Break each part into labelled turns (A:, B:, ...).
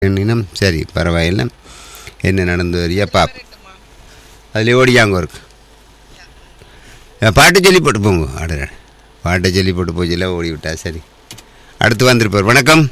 A: எண்ணினம் சரி பரவாயில்லை என்ன நடந்து வரியா பாப் அதில் ஓடியாங்க இருக்கு பாட்டு சொல்லி போட்டு போங்க அட பாட்டை சொல்லி போட்டு போச்சுல ஓடி விட்டா சரி அடுத்து வந்திருப்பார் வணக்கம்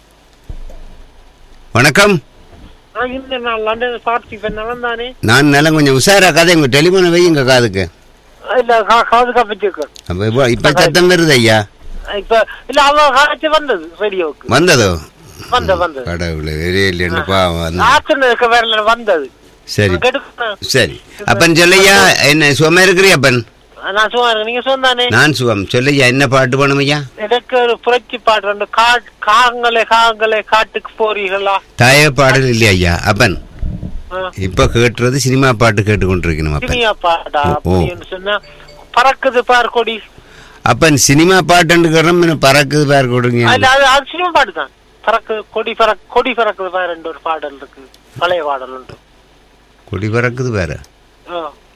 A: வணக்கம்
B: ஆ, இல்ல நான் லண்டன் பார்த்திபன் நலம் தானே
A: நான் நல்லா கொஞ்சம் உஷாரா கதை உங்கள் டெலிஃபோனை வையுங்க காதுக்கு
B: இல்ல கா- காது காப்பிச்சிருக்கு
A: அப்போ இப்போ இப்போ சத்தம் வருது ஐயா
B: இப்ப இல்ல அவ காய்ச்சி வந்தது ரேடியோவுக்கு
A: வந்ததோ
B: வந்த வந்தது
A: கடவுளே வெளியே இல்லைன்னு பாவம் வந்து
B: ஆச்சனுக்கு வேற வந்தது
A: சரி
B: கெடுக்க-
A: சரி அப்பன் சொல்லையா என்ன சுகமா இருக்கிறியா அப்பன்
B: நான் சும்மா இருக்கேன். நீங்க சொன்னானே
A: நான் சுகம் சொல்லையா என்ன பாட்டு வேணும் ஐயா
B: எனக்கு ஒரு புரட்சி பாட்டு ரெண்டு கா காங்களே காங்களே காட்டுக்கு போறீங்களா
A: தாய பாடல் இல்லையா ஐயா அப்பன்
B: ஆ,
A: இப்ப கேட்டுறது சினிமா பாட்டு கேட்டுக்கொண்டிருக்கணும் அப்பன்
B: சினிமா பாட்டா
A: ஓ.
B: அப்படின்னு சொன்னா பறக்குது பார் கொடி
A: அப்பன் சினிமா பாட்டுன்னு பறக்குது பார் கொடுங்க
B: அதுல அது அது சினிமா பாட்டு தான் பறக்குது கொடி பறக் கொடி பறக்குது பார் ரெண்டு ஒரு பாடல் இருக்கு பழைய பாடல் உண்டு
A: கொடி பறக்குது வேற
B: ஆ.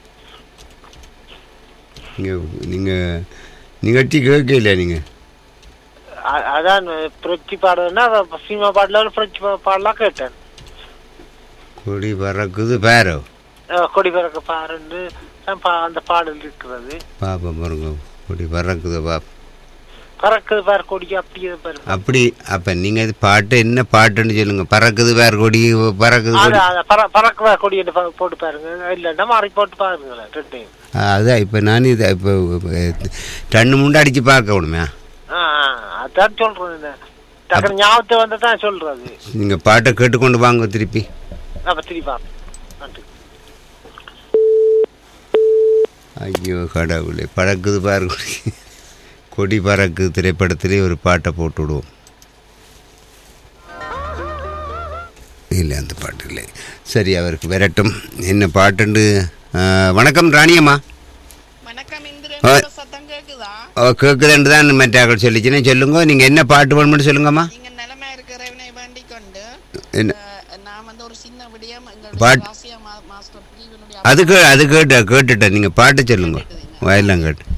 A: நீங்க நீங்க நிகழ்ச்சி கேட்கல நீங்க
B: அ- அதான் புரட்சி பாடல்னா அத சினிமா பாடல ஒரு புரட்சி பா- பாடலாம் கேட்டேன்
A: கொடி பறக்குது பேரோ
B: அஹ் கொடி பறக்க பாருன்னு தான் பா- அந்த பாடல் இருக்கிறது
A: பாப்பா பாருங்க கொடி பறக்குது பாப்பா
B: பறக்குது பார் கொடி அப்படியே பாரு
A: அப்படி அப்ப நீங்க இது பாட்டு என்ன பாட்டுன்னு சொல்லுங்க பறக்குது வேற கொடி பறக்குது
B: அது
A: கொடி
B: அத பற- பறக்குதா கொடி என்று பா- போட்டு பாருங்க இல்லைன்னா மாறி போட்டு பாருங்களேன் ரெண்டையும்
A: ஆ, அதான் இப்போ நான் இது இப்போ டன்னு முண்டை அடிச்சு பார்க்கணுமே
B: ஆ ஆ, அதான் சொல்றேன் இந்த டக்குனு ஞாபகத்தை வந்து தான் சொல்றது
A: நீங்கள் பாட்டை கேட்டுக்கொண்டு வாங்க திருப்பி
B: அப்ப திருப்பி பாருங்க நன்றி
A: ஐயோ கடவுளே பறக்குது பாரு கொடி கொடி பறக்குது திரைப்படத்திலே ஒரு பாட்டை போட்டு விடுவோம் இல்லை அந்த பாட்டு இல்லை சரி அவருக்கு விரட்டும் என்ன பாட்டுண்டு ஆ, வணக்கம் ராணியம்மா
C: வணக்கம் இந்திரன்
A: ஆ.
C: இப்ப சத்தம் கேக்குதா
A: ஓ கேட்குதுன்னு தான் மற்றாக்கள் சொல்லிச்சுன்னு சொல்லுங்க நீங்கள் என்ன பாட்டு வேணும்னு சொல்லுங்கம்மா
C: நீங்க நிலைமை இருக்கிறவனை வேண்டிக் கொண்டு
A: என்ன
C: அஹ், நான் வந்து ஒரு சின்ன விடயம்
A: பாட்-
C: எங்களுடைய ராசியா மா- மாஸ்டர் பிரிவினுடைய
A: அது கே அது கேட்ட கேட்டுட்டேன் நீங்கள் பாட்டு சொல்லுங்க வயலாம் கேட்டு